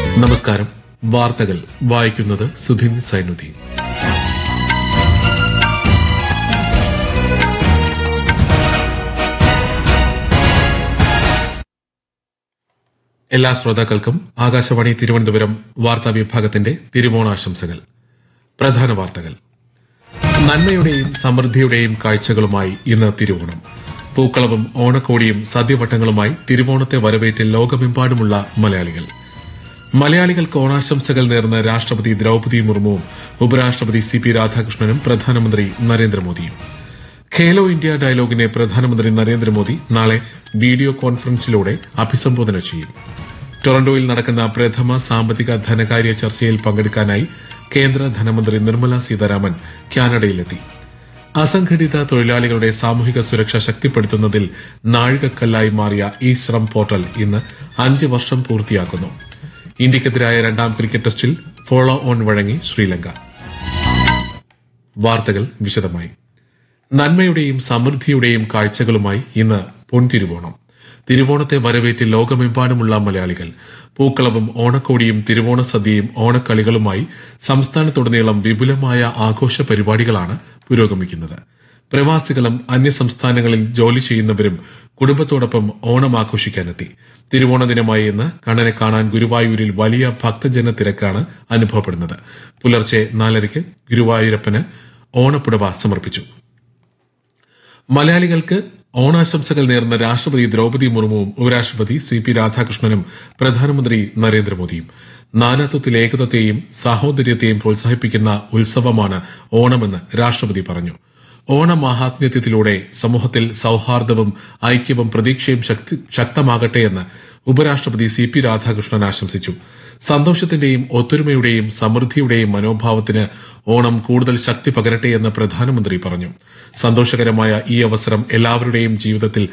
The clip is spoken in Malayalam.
നമസ്കാരം വാർത്തകൾ വായിക്കുന്നത് സുധിൻ സൈനുദ്ദീൻ എല്ലാ ശ്രോതാക്കൾക്കും ആകാശവാണി തിരുവനന്തപുരം വാർത്താ വിഭാഗത്തിന്റെ തിരുവോണാശംസകൾ പ്രധാന വാർത്തകൾ നന്മയുടെയും സമൃദ്ധിയുടെയും കാഴ്ചകളുമായി ഇന്ന് തിരുവോണം പൂക്കളവും ഓണക്കോടിയും സദ്യവട്ടങ്ങളുമായി തിരുവോണത്തെ വരവേറ്റ് ലോകമെമ്പാടുമുള്ള മലയാളികൾ മലയാളികൾക്ക് ഓണാശംസകൾ നേർന്ന രാഷ്ട്രപതി ദ്രൌപദി മുർമുവും ഉപരാഷ്ട്രപതി സി പി രാധാകൃഷ്ണനും പ്രധാനമന്ത്രി നരേന്ദ്രമോദിയും ഖേലോ ഇന്ത്യ ഡയലോഗിനെ പ്രധാനമന്ത്രി നരേന്ദ്രമോദി നാളെ വീഡിയോ കോൺഫറൻസിലൂടെ അഭിസംബോധന ചെയ്യും ടൊറന്റോയിൽ നടക്കുന്ന പ്രഥമ സാമ്പത്തിക ധനകാര്യ ചർച്ചയിൽ പങ്കെടുക്കാനായി കേന്ദ്ര ധനമന്ത്രി നിർമ്മല സീതാരാമൻ കാനഡയിലെത്തി അസംഘടിത തൊഴിലാളികളുടെ സാമൂഹിക സുരക്ഷ ശക്തിപ്പെടുത്തുന്നതിൽ നാഴികക്കല്ലായി മാറിയ ഈ ശ്രം പോർട്ടൽ ഇന്ന് അഞ്ച് വർഷം പൂർത്തിയാക്കുന്നു ഇന്ത്യക്കെതിരായ രണ്ടാം ക്രിക്കറ്റ് ടെസ്റ്റിൽ ഫോളോ ഓൺ വഴങ്ങി ശ്രീലങ്ക വാർത്തകൾ വിശദമായി നന്മയുടെയും സമൃദ്ധിയുടെയും കാഴ്ചകളുമായി ഇന്ന് പൊൻതിരുവോണം തിരുവോണത്തെ വരവേറ്റ് ലോകമെമ്പാടുമുള്ള മലയാളികൾ പൂക്കളവും ഓണക്കോടിയും തിരുവോണ സദ്യയും ഓണക്കളികളുമായി സംസ്ഥാനത്തുടനീളം വിപുലമായ ആഘോഷ പരിപാടികളാണ് പുരോഗമിക്കുന്നത് പ്രവാസികളും അന്യസംസ്ഥാനങ്ങളിൽ ജോലി ചെയ്യുന്നവരും കുടുംബത്തോടൊപ്പം ഓണം ആഘോഷിക്കാനെത്തി തിരുവോണ ദിനമായി ഇന്ന് കണ്ണനെ കാണാൻ ഗുരുവായൂരിൽ വലിയ ഭക്തജന തിരക്കാണ് അനുഭവപ്പെടുന്നത് പുലർച്ചെ നാലരയ്ക്ക് ഗുരുവായൂരപ്പന് ഓണപ്പുടവ സമർപ്പിച്ചു മലയാളികൾക്ക് ഓണാശംസകൾ നേർന്ന രാഷ്ട്രപതി ദ്രൌപദി മുർമുവും ഉപരാഷ്ട്രപതി സി പി രാധാകൃഷ്ണനും പ്രധാനമന്ത്രി നരേന്ദ്രമോദിയും നാനാത്വത്തിൽ ഏകത്വത്തെയും സാഹോദര്യത്തെയും പ്രോത്സാഹിപ്പിക്കുന്ന ഉത്സവമാണ് ഓണമെന്ന് രാഷ്ട്രപതി പറഞ്ഞു ഓണമാഹാത്മ്യത്തിലൂടെ സമൂഹത്തിൽ സൌഹാർദ്ദവും ഐക്യവും പ്രതീക്ഷയും ശക്തി ശക്തമാകട്ടെയെന്ന് ഉപരാഷ്ട്രപതി സി പി രാധാകൃഷ്ണൻ ആശംസിച്ചു സന്തോഷത്തിന്റെയും ഒത്തൊരുമയുടെയും സമൃദ്ധിയുടെയും മനോഭാവത്തിന് ഓണം കൂടുതൽ ശക്തി പകരട്ടെ എന്ന് പ്രധാനമന്ത്രി പറഞ്ഞു സന്തോഷകരമായ ഈ അവസരം എല്ലാവരുടെയും ജീവിതത്തിൽ